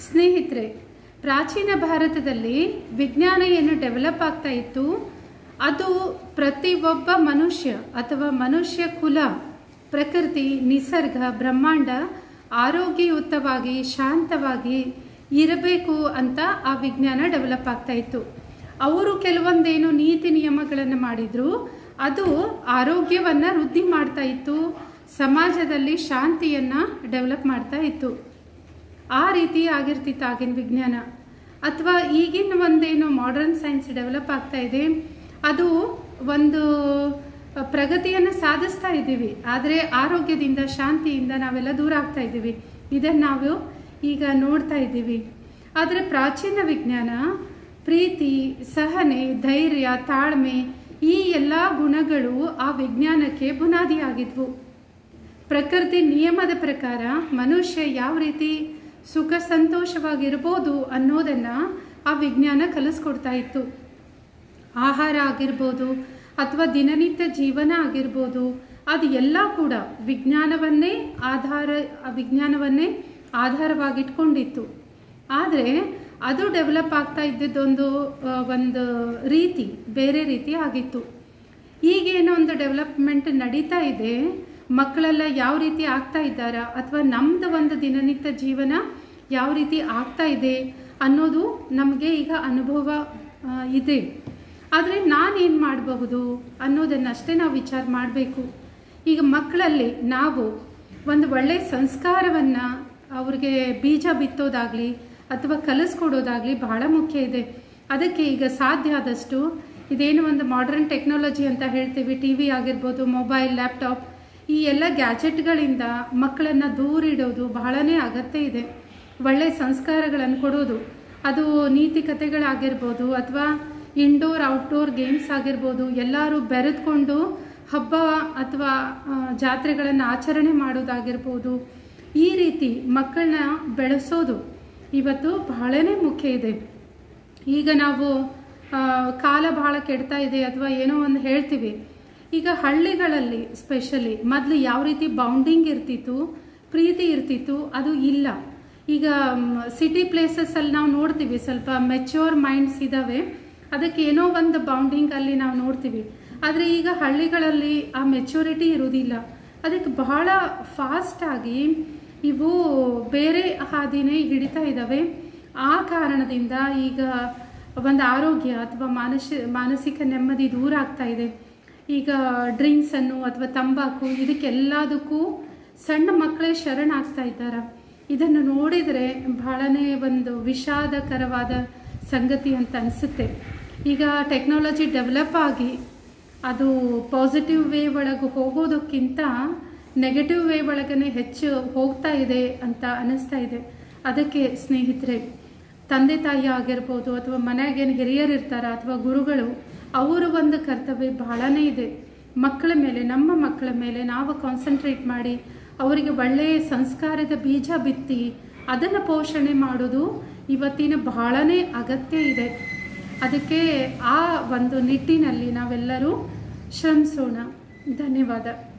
ಸ್ನೇಹಿತರೆ ಪ್ರಾಚೀನ ಭಾರತದಲ್ಲಿ ವಿಜ್ಞಾನ ಏನು ಡೆವಲಪ್ ಆಗ್ತಾ ಇತ್ತು ಅದು ಪ್ರತಿಯೊಬ್ಬ ಮನುಷ್ಯ ಅಥವಾ ಮನುಷ್ಯ ಕುಲ ಪ್ರಕೃತಿ ನಿಸರ್ಗ ಬ್ರಹ್ಮಾಂಡ ಆರೋಗ್ಯಯುತವಾಗಿ ಶಾಂತವಾಗಿ ಇರಬೇಕು ಅಂತ ಆ ವಿಜ್ಞಾನ ಡೆವಲಪ್ ಆಗ್ತಾ ಇತ್ತು ಅವರು ಕೆಲವೊಂದೇನು ನೀತಿ ನಿಯಮಗಳನ್ನು ಮಾಡಿದ್ರು ಅದು ಆರೋಗ್ಯವನ್ನು ವೃದ್ಧಿ ಮಾಡ್ತಾ ಇತ್ತು ಸಮಾಜದಲ್ಲಿ ಶಾಂತಿಯನ್ನು ಡೆವಲಪ್ ಮಾಡ್ತಾ ಇತ್ತು ಆ ರೀತಿ ಆಗಿರ್ತಿತ್ತು ಆಗಿನ ವಿಜ್ಞಾನ ಅಥವಾ ಈಗಿನ ಒಂದೇನು ಮಾಡರ್ನ್ ಸೈನ್ಸ್ ಡೆವಲಪ್ ಆಗ್ತಾ ಇದೆ ಅದು ಒಂದು ಪ್ರಗತಿಯನ್ನು ಸಾಧಿಸ್ತಾ ಇದ್ದೀವಿ ಆದರೆ ಆರೋಗ್ಯದಿಂದ ಶಾಂತಿಯಿಂದ ನಾವೆಲ್ಲ ದೂರ ಆಗ್ತಾ ಇದ್ದೀವಿ ಇದನ್ನು ನಾವು ಈಗ ನೋಡ್ತಾ ಇದ್ದೀವಿ ಆದರೆ ಪ್ರಾಚೀನ ವಿಜ್ಞಾನ ಪ್ರೀತಿ ಸಹನೆ ಧೈರ್ಯ ತಾಳ್ಮೆ ಈ ಎಲ್ಲ ಗುಣಗಳು ಆ ವಿಜ್ಞಾನಕ್ಕೆ ಬುನಾದಿಯಾಗಿದ್ವು ಪ್ರಕೃತಿ ನಿಯಮದ ಪ್ರಕಾರ ಮನುಷ್ಯ ಯಾವ ರೀತಿ ಸುಖ ಸಂತೋಷವಾಗಿರ್ಬೋದು ಅನ್ನೋದನ್ನು ಆ ವಿಜ್ಞಾನ ಕಲಿಸ್ಕೊಡ್ತಾ ಇತ್ತು ಆಹಾರ ಆಗಿರ್ಬೋದು ಅಥವಾ ದಿನನಿತ್ಯ ಜೀವನ ಆಗಿರ್ಬೋದು ಅದು ಎಲ್ಲ ಕೂಡ ವಿಜ್ಞಾನವನ್ನೇ ಆಧಾರ ಆ ವಿಜ್ಞಾನವನ್ನೇ ಆಧಾರವಾಗಿಟ್ಕೊಂಡಿತ್ತು ಆದರೆ ಅದು ಡೆವಲಪ್ ಆಗ್ತಾ ಇದ್ದಿದ್ದೊಂದು ಆ, ಒಂದು ರೀತಿ ಬೇರೆ ರೀತಿ ಆಗಿತ್ತು ಈಗೇನೋ ಒಂದು ಡೆವಲಪ್ಮೆಂಟ್ ನಡೀತಾ ಇದೆ ಮಕ್ಕಳೆಲ್ಲ ಯಾವ ರೀತಿ ಆಗ್ತಾ ಇದ್ದಾರಾ ಅಥವಾ ನಮ್ಮದು ಒಂದು ದಿನನಿತ್ಯ ಜೀವನ ಯಾವ ರೀತಿ ಆಗ್ತಾ ಇದೆ ಅನ್ನೋದು ನಮಗೆ ಈಗ ಅನುಭವ ಆ, ಇದೆ ಆದರೆ ನಾನೇನು ಮಾಡಬಹುದು ಅನ್ನೋದನ್ನಷ್ಟೇ ನಾವು ವಿಚಾರ ಮಾಡಬೇಕು ಈಗ ಮಕ್ಕಳಲ್ಲಿ ನಾವು ಒಂದು ಒಳ್ಳೆಯ ಸಂಸ್ಕಾರವನ್ನು ಅವ್ರಿಗೆ ಬೀಜ ಬಿತ್ತೋದಾಗಲಿ ಅಥವಾ ಕಲಿಸ್ಕೊಡೋದಾಗಲಿ ಬಹಳ ಮುಖ್ಯ ಇದೆ ಅದಕ್ಕೆ ಈಗ ಸಾಧ್ಯ ಆದಷ್ಟು ಇದೇನು ಒಂದು ಮಾಡರ್ನ್ ಟೆಕ್ನಾಲಜಿ ಅಂತ ಹೇಳ್ತೀವಿ ಟಿ ವಿ ಆಗಿರ್ಬೋದು ಮೊಬೈಲ್ ಲ್ಯಾಪ್ಟಾಪ್ ಈ ಎಲ್ಲ ಗ್ಯಾಜೆಟ್ಗಳಿಂದ ಮಕ್ಕಳನ್ನು ದೂರ ಇಡೋದು ಬಹಳನೇ ಅಗತ್ಯ ಇದೆ ಒಳ್ಳೆಯ ಸಂಸ್ಕಾರಗಳನ್ನು ಕೊಡೋದು ಅದು ನೀತಿ ಕಥೆಗಳಾಗಿರ್ಬೋದು ಅಥವಾ ಇಂಡೋರ್ ಔಟ್ಡೋರ್ ಗೇಮ್ಸ್ ಆಗಿರ್ಬೋದು ಎಲ್ಲರೂ ಬೆರೆತ್ಕೊಂಡು ಹಬ್ಬ ಅಥವಾ ಆ, ಜಾತ್ರೆಗಳನ್ನು ಆಚರಣೆ ಮಾಡೋದಾಗಿರ್ಬೋದು ಈ ರೀತಿ ಮಕ್ಕಳನ್ನ ಬೆಳೆಸೋದು ಇವತ್ತು ಬಹಳನೇ ಮುಖ್ಯ ಇದೆ ಈಗ ನಾವು ಆ, ಕಾಲ ಬಹಳ ಕೆಡ್ತಾ ಇದೆ ಅಥವಾ ಏನೋ ಒಂದು ಹೇಳ್ತೀವಿ ಈಗ ಹಳ್ಳಿಗಳಲ್ಲಿ ಸ್ಪೆಷಲಿ ಮೊದಲು ಯಾವ ರೀತಿ ಬೌಂಡಿಂಗ್ ಇರ್ತಿತ್ತು ಪ್ರೀತಿ ಇರ್ತಿತ್ತು ಅದು ಇಲ್ಲ ಈಗ ಸಿಟಿ ಪ್ಲೇಸಸ್ಸಲ್ಲಿ ನಾವು ನೋಡ್ತೀವಿ ಸ್ವಲ್ಪ ಮೆಚ್ಯೂರ್ ಮೈಂಡ್ಸ್ ಇದ್ದಾವೆ ಅದಕ್ಕೆ ಏನೋ ಒಂದು ಬೌಂಡಿಂಗ್ ಅಲ್ಲಿ ನಾವು ನೋಡ್ತೀವಿ ಆದರೆ ಈಗ ಹಳ್ಳಿಗಳಲ್ಲಿ ಆ ಮೆಚ್ಯೂರಿಟಿ ಇರುವುದಿಲ್ಲ ಅದಕ್ಕೆ ಬಹಳ ಫಾಸ್ಟ್ ಆಗಿ ಇವು ಬೇರೆ ಹಾದಿನೇ ಹಿಡಿತಾ ಇದ್ದಾವೆ ಆ ಕಾರಣದಿಂದ ಈಗ ಒಂದು ಆರೋಗ್ಯ ಅಥವಾ ಮಾನಸ ಮಾನಸಿಕ ನೆಮ್ಮದಿ ದೂರ ಆಗ್ತಾ ಇದೆ ಈಗ ಡ್ರಿಂಕ್ಸ್ ಅನ್ನು ಅಥವಾ ತಂಬಾಕು ಇದಕ್ಕೆಲ್ಲದಕ್ಕೂ ಸಣ್ಣ ಮಕ್ಕಳೇ ಶರಣಾಗ್ತಾ ಇದ್ದಾರೆ ಇದನ್ನು ನೋಡಿದರೆ ಬಹಳನೇ ಒಂದು ವಿಷಾದಕರವಾದ ಸಂಗತಿ ಅಂತ ಅನಿಸುತ್ತೆ ಈಗ ಟೆಕ್ನಾಲಜಿ ಡೆವಲಪ್ ಆಗಿ ಅದು ಪಾಸಿಟಿವ್ ವೇ ಒಳಗೆ ಹೋಗೋದಕ್ಕಿಂತ ನೆಗೆಟಿವ್ ವೇ ಒಳಗನೆ ಹೆಚ್ಚು ಹೋಗ್ತಾ ಇದೆ ಅಂತ ಅನಿಸ್ತಾ ಇದೆ ಅದಕ್ಕೆ ಸ್ನೇಹಿತರೆ ತಂದೆ ತಾಯಿ ಆಗಿರ್ಬೋದು ಅಥವಾ ಮನೆಯಾಗೇನು ಹಿರಿಯರು ಇರ್ತಾರ ಅಥವಾ ಗುರುಗಳು ಅವರ ಒಂದು ಕರ್ತವ್ಯ ಬಹಳನೇ ಇದೆ ಮಕ್ಕಳ ಮೇಲೆ ನಮ್ಮ ಮಕ್ಕಳ ಮೇಲೆ ನಾವು ಕಾನ್ಸಂಟ್ರೇಟ್ ಮಾಡಿ ಅವರಿಗೆ ಒಳ್ಳೆಯ ಸಂಸ್ಕಾರದ ಬೀಜ ಬಿತ್ತಿ ಅದನ್ನು ಪೋಷಣೆ ಮಾಡೋದು ಇವತ್ತಿನ ಬಹಳನೇ ಅಗತ್ಯ ಇದೆ ಅದಕ್ಕೆ ಆ ಒಂದು ನಿಟ್ಟಿನಲ್ಲಿ ನಾವೆಲ್ಲರೂ ಶ್ರಮಿಸೋಣ ಧನ್ಯವಾದ